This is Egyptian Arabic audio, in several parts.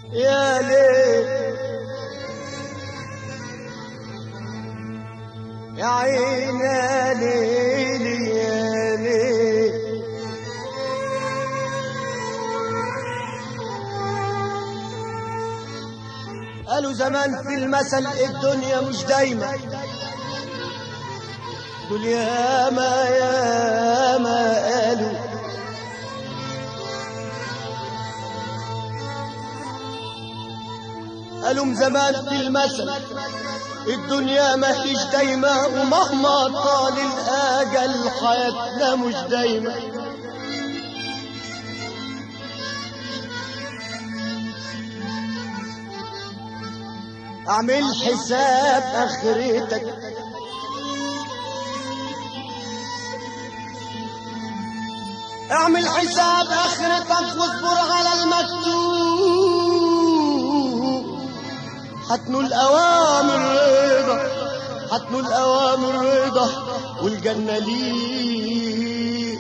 يا ليل يا عين يا ليل يا ليل قالوا زمان في المثل الدنيا مش دايما دول ياما ياما قالوا قالوا زمان في المثل الدنيا ما هيش دايما ومهما طال الأجل حياتنا مش دايما اعمل حساب اخرتك اعمل حساب اخرتك واصبر على المكتوب حتنول اوامر رضا حتنول اوامر رضا والجنه ليك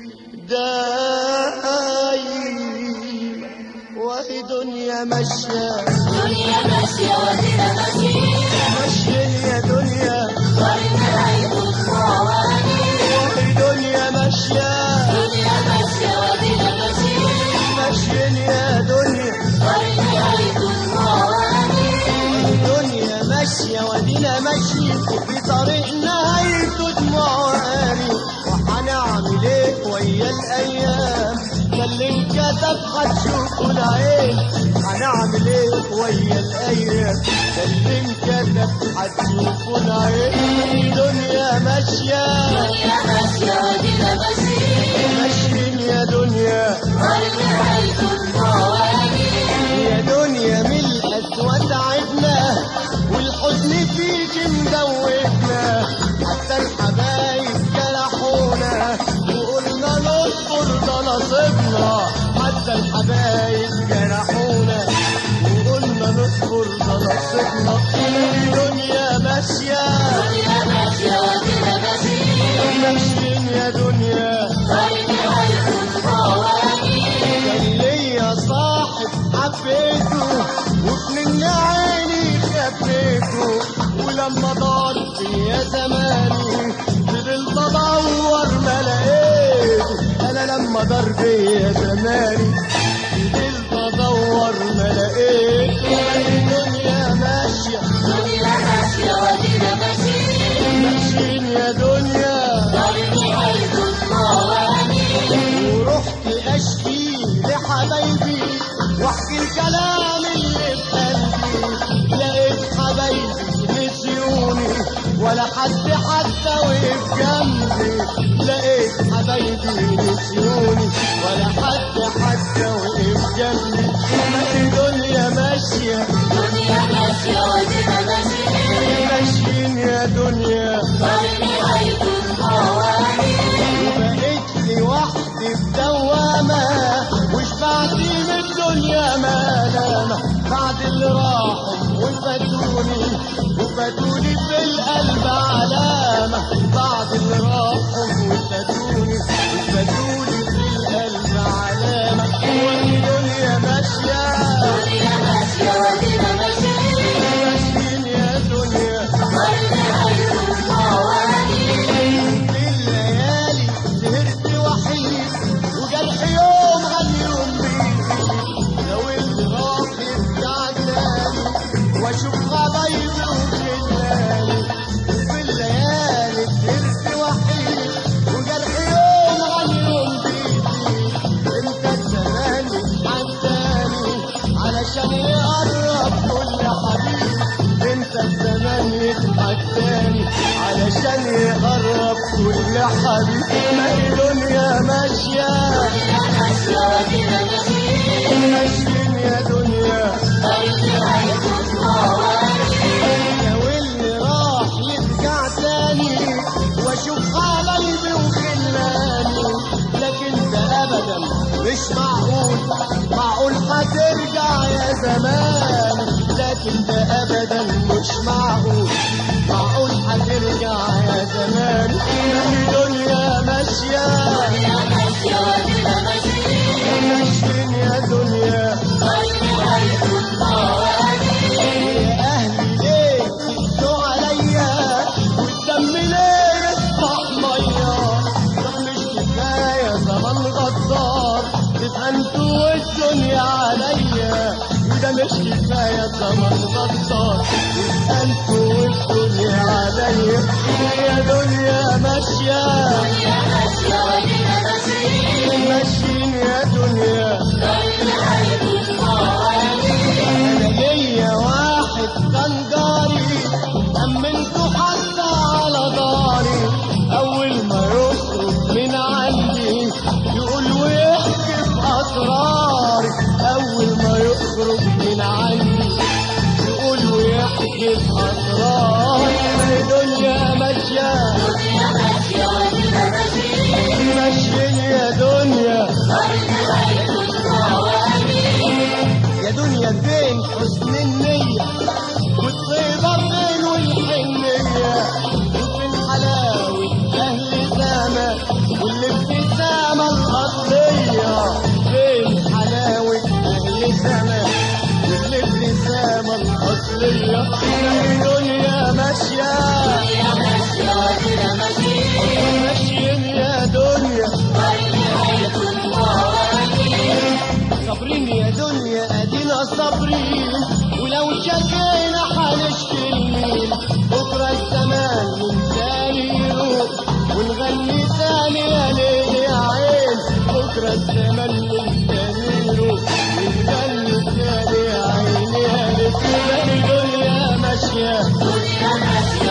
دايما وهي دنيا ماشيه دنيا ماشية ودينا ماشيين ماشيين يا دنيا طريقنا هيكون موانين وهي دنيا ماشيه دنيا ماشية ودينا ماشيين ماشيين يا دنيا طريقنا هيكون موانين الدنيا ماشية ودينا ماشيين في طريقنا هيتو دموعاني وهنعمل ايه ويا الايام ده اللي انكتب هتشوفه العين هنعمل ايه ويا الايام ده اللي انكتب هتشوفه العين الدنيا ماشية دنيا ماشية ودينا ماشيين ماشيين يا دنيا طريقنا هيكون موانين يا دنيا من الأسود عدنا والحزن فيك مدوبنا حتى الحبايب جرحونا وقلنا نصبر ده نصيبنا حتى الحبايب جرحونا وقلنا نصبر ده نصيبنا الدنيا ماشية دنيا ماشية ودينا ماشيين ماشيين يا دنيا طريقنا هيكون موانين كان ليا صاحب حبيته ومن عيني خبيته ولما ضاع فيا زماني فضلت ادور ما لقيته انا لما دار بيا زماني فضلت ادور ما لقيته الدنيا ماشيه دنيا ماشية ودينا ماشيين ماشيين يا دنيا طريقنا هيكون موانين ورحت اشكي لحبايبي واحكي الكلام اللي في قلبي لقيت حبايبي نسيوني ولا حد حتى وقف جنبي لقيت حبايبي نسيوني ولا حد حتى وقف جنبي الدنيا ماشية دنيا ماشية ودينا ماشيين ماشيين يا دنيا طريقنا هيكون موانين وبقيت لي وحدي في دوامة وشبعت من الدنيا ملامة بعد اللي راحوا وفاتوني وفاتوني في القلب علامة بعد اللي راحوا وفاتوني وفاتوني في القلب علامة والدنيا ماشية دنيا ماشية ودينا ماشيين ماشيين يا دنيا طريقنا هيكون موانين في الليالي سهرت وحيد وجرح يوم عن يوم بيزيد لو اللي راح يرجع تاني واشوف حبايبي وخلاني في الليالي سهرت وحيد وجرح يوم عن يوم بيزيد انت الزمان عداني علشان يقرب كل حبيب انت الزمان يضحك تاني علشان يقرب كل حبيب ما الدنيا ماشية دنيا ماشية ودينا ماشيين ماشيين يا دنيا طريقنا هيكون موانين لو اللي راح يرجع تاني واشوف حبايبي وخلاني لكن ده ابدا مش معقول معقول هترجع يا زمان لكن ده ابدا مش معقول معقول هترجع يا زمان الدنيا ماشيه دنيا ماشية ودينا ماشيين ماشيين يا دنيا طريقنا هيكون تبقى انتوا والدنيا عليا وده مش كفاية زمن غطار تبقى انتوا والدنيا عليا يا دنيا ماشية دنيا ماشية ودينا ماشيين ماشيين يا دنيا كل هيكون مواليد انا ليا واحد كان جاري امنته حتى على داري اول ما يخرج من عندي يقول ويحكي باسراري اول ما يخرج من عندي يقول ويحكي باسراري الدنيا ماشيه دنيا ماشية ودينا ماشيين ماشيين يا دنيا كل هيكون مواليد يا دنيا بين حسن النية والطيبة بين والحنية وفين حلاوة أهل زمان والابتسامة الأصلية فين حلاوة أهل زمان والابتسامة الأصلية الدنيا ماشية دنيا ماشية ودينا ماشيين ماشيين يا دنيا كل هيكون مواليد صابرين يا دنيا ادينا صابرين ولو شكينا هنشكي لمين بكره الزمان من تاني يروح ونغني تاني يا ليل يا عين بكره الزمان من تاني يروح ونغني تاني يا عين يا ليل الدنيا ماشيه دنيا ماشية